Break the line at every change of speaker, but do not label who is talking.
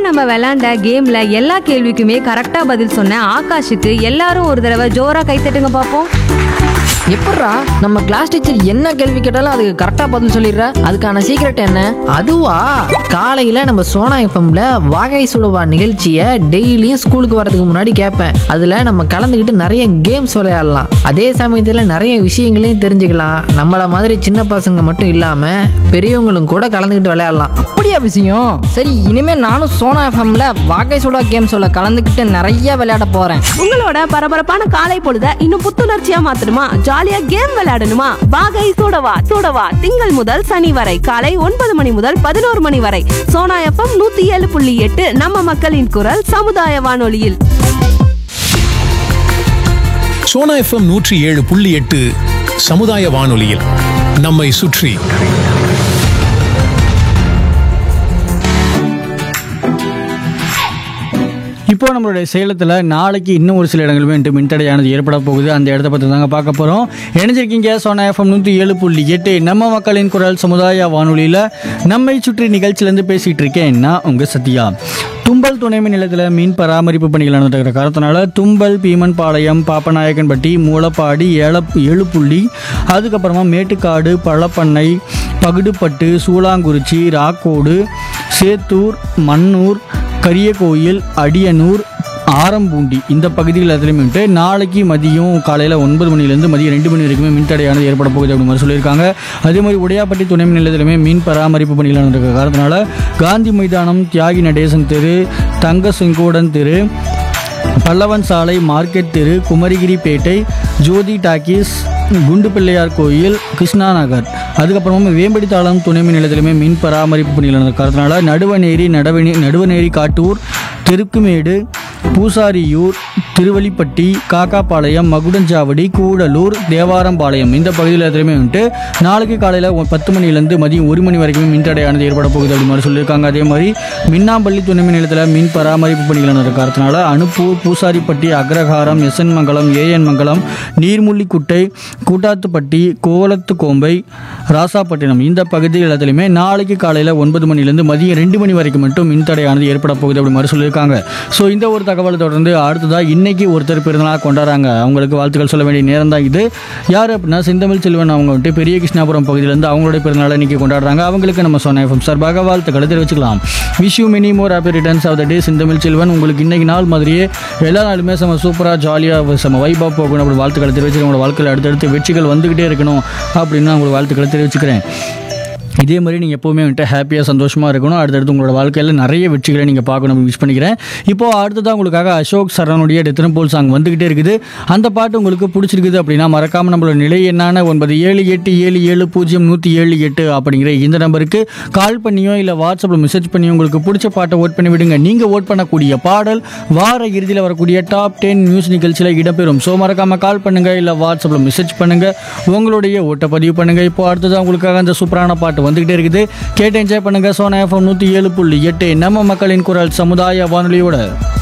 நம்ம விளையாண்ட கேம்ல எல்லா கேள்விக்குமே கரெக்டா பதில் சொன்ன ஆகாஷுக்கு எல்லாரும் ஒரு தடவை ஜோரா கைத்தட்டுங்க பாப்போம்
எப்பட்றா நம்ம கிளாஸ் டீச்சர் என்ன கேள்வி கேட்டாலும் அதுக்கு கரெக்டா பதில் சொல்லிடுற அதுக்கான சீக்ரெட் என்ன
அதுவா காலையில நம்ம சோனா எஃப்எம்ல வாகை சுடுவா நிகழ்ச்சியை டெய்லியும் ஸ்கூலுக்கு வரதுக்கு முன்னாடி கேட்பேன் அதுல நம்ம கலந்துக்கிட்டு நிறைய கேம்ஸ் விளையாடலாம் அதே சமயத்துல நிறைய விஷயங்களையும் தெரிஞ்சுக்கலாம் நம்மள மாதிரி சின்ன பசங்க மட்டும் இல்லாம பெரியவங்களும் கூட கலந்துக்கிட்டு விளையாடலாம்
அப்படியா விஷயம் சரி இனிமே நானும் சோனா எஃப்எம்ல வாகை சுடா கேம் சொல்ல கலந்துக்கிட்டு நிறைய விளையாட போறேன்
உங்களோட பரபரப்பான காலை பொழுத இன்னும் புத்துணர்ச்சியா மாத்தணுமா ஜாலியா கேம் விளையாடணுமா வாகை சூடவா சூடவா திங்கள் முதல் சனி வரை காலை ஒன்பது மணி முதல் பதினோரு மணி வரை சோனா எஃப்எம் நூத்தி ஏழு புள்ளி எட்டு நம்ம மக்களின் குரல் சமுதாய வானொலியில்
சோனா எஃப்எம் நூற்றி ஏழு புள்ளி எட்டு சமுதாய வானொலியில் நம்மை சுற்றி
இப்போ நம்மளுடைய சேலத்தில் நாளைக்கு இன்னும் ஒரு சில இடங்கள் மீண்டும் மின்தடையானது ஏற்பட போகுது அந்த இடத்த பற்றி தாங்க பார்க்க போகிறோம் இணைஞ்சிருக்கீங்க சோனா எஃப்எம் நூற்றி ஏழு புள்ளி எட்டு நம்ம மக்களின் குரல் சமுதாய வானொலியில் நம்மை சுற்றி நிகழ்ச்சியிலேருந்து பேசிகிட்டு இருக்கேன் நான் உங்கள் சத்யா தும்பல் துணைமின் நிலையத்தில் மீன் பராமரிப்பு பணிகள் நடந்துகிற காரணத்தினால தும்பல் பீமன்பாளையம் பாப்பநாயக்கன்பட்டி மூலப்பாடி ஏல ஏழுப்புள்ளி அதுக்கப்புறமா மேட்டுக்காடு பழப்பண்ணை பகுடுப்பட்டு சூளாங்குறிச்சி ராக்கோடு சேத்தூர் மன்னூர் கரியகோயில் அடியனூர் ஆரம்பூண்டி இந்த பகுதிகள் எல்லாத்துலேயுமே வந்துட்டு நாளைக்கு மதியம் காலையில் ஒன்பது மணிலேருந்து மதியம் ரெண்டு மணி வரைக்குமே மின்தடையானது ஏற்பட போகுது அப்படி மாதிரி சொல்லியிருக்காங்க அதே மாதிரி உடையாப்பட்டி துணை மின் நிலையத்திலுமே மீன் பராமரிப்பு பணிகள் நடந்திருக்க காரணத்தினால காந்தி மைதானம் தியாகி நடேசன் தெரு தங்க செங்கோடன் தெரு பல்லவன் சாலை மார்க்கெட் தெரு குமரிகிரிப்பேட்டை ஜோதி டாக்கீஸ் குண்டு பிள்ளையார் கோயில் கிருஷ்ணா நகர் அதுக்கப்புறமா வேம்படி தாளம் துணை மின் நிலையத்திலுமே மின் பராமரிப்பு பணிகள் நடந்த காரணத்தினால நடுவநேரி நடுவநே நடுவநேரி காட்டூர் தெருக்குமேடு பூசாரியூர் திருவள்ளிப்பட்டி காக்காப்பாளையம் மகுடஞ்சாவடி கூடலூர் தேவாரம்பாளையம் இந்த பகுதியில் எல்லாத்துலேயுமே வந்துட்டு நாளைக்கு காலையில் பத்து மணிலேருந்து மதியம் ஒரு மணி வரைக்கும் மின்தடையானது ஏற்பட போகுது அப்படி மாதிரி சொல்லியிருக்காங்க அதே மாதிரி மின்னாம்பள்ளி துணை மின் நிலையத்தில் மின் பராமரிப்பு பணிகள் நடந்த காரணத்தினால அனுப்பூர் பூசாரிப்பட்டி அக்ரஹாரம் எஸ்என் மங்கலம் ஏஎன் மங்கலம் நீர்முள்ளிக்குட்டை கூட்டாத்துப்பட்டி கோவலத்துக்கோம்பை ராசாப்பட்டினம் இந்த பகுதிகள் எல்லாத்துலேயுமே நாளைக்கு காலையில் ஒன்பது மணிலேருந்து மதியம் ரெண்டு மணி வரைக்கும் மட்டும் மின்தடையானது ஏற்பட போகுது அப்படி மாதிரி சொல்லியிருக்காங்க ஸோ இந்த ஒரு தகவலை தொடர்ந்து அடுத்ததாக இன்னைக்கு ஒருத்தர் பிறந்தநாள் கொண்டாடுறாங்க அவங்களுக்கு வாழ்த்துக்கள் சொல்ல வேண்டிய நேரம் தான் இது யார் அப்படின்னா செந்தமிழ் செல்வன் அவங்க வந்துட்டு பெரிய கிருஷ்ணாபுரம் பகுதியிலேருந்து அவங்களுடைய பிறந்தநாளை இன்னைக்கு கொண்டாடுறாங்க அவங்களுக்கு நம்ம சொன்ன எஃப்எம் சார்பாக வாழ்த்துக்களை தெரிவிச்சுக்கலாம் wish you many more happy returns of the day Senthamizh Selvan உங்களுக்கு இன்னைக்கு நாள் மாதிரியே எல்லா நாளுமே செம சூப்பராக ஜாலியாக செம வைபாக போகணும் அப்படி வாழ்த்துக்களை தெரிவிச்சு உங்களோட வாழ்க்கையில் அடுத்தடுத்து வெற்றிகள் வந்துக்கிட்டே இருக்கணும் அப்படின்னு நான் உங்களுக்கு வாழ்த்துக்களை தெரிவிச்சுக்கிறேன் இதே மாதிரி நீங்கள் எப்போவுமே வந்துட்டு ஹாப்பியாக சந்தோஷமாக இருக்கணும் அடுத்தடுத்து உங்களோட வாழ்க்கையில் நிறைய வெற்றிகளை நீங்கள் பார்க்கணும் விஷ் பண்ணிக்கிறேன் இப்போது அடுத்ததாக உங்களுக்காக அசோக் சரணுடைய டெத்தனம் போல் சாங் வந்துக்கிட்டே இருக்குது அந்த பாட்டு உங்களுக்கு பிடிச்சிருக்குது அப்படின்னா மறக்காமல் நம்மளோட நிலை என்னான ஒன்பது ஏழு எட்டு ஏழு ஏழு பூஜ்ஜியம் நூற்றி ஏழு எட்டு அப்படிங்கிற இந்த நம்பருக்கு கால் பண்ணியோ இல்லை வாட்ஸ்அப்பில் மெசேஜ் பண்ணியோ உங்களுக்கு பிடிச்ச பாட்டை ஓட் பண்ணி விடுங்க நீங்கள் ஓட் பண்ணக்கூடிய பாடல் வார இறுதியில் வரக்கூடிய டாப் டென் நியூஸ் நிகழ்ச்சியில் இடம்பெறும் ஸோ மறக்காமல் கால் பண்ணுங்கள் இல்லை வாட்ஸ்அப்பில் மெசேஜ் பண்ணுங்கள் உங்களுடைய ஓட்டை பதிவு பண்ணுங்கள் இப்போ அடுத்ததாக உங்களுக்காக அந்த சூப்பரான பாட்டு வந்துகிட்டே இருக்குது கேட்டு என்ஜாய் பண்ணுங்கள் சோனா எஃப்எம் நூற்றி ஏழு புள்ளி எட்டு நம்ம மக்களின் குரல் சமுதாய வானொலியோட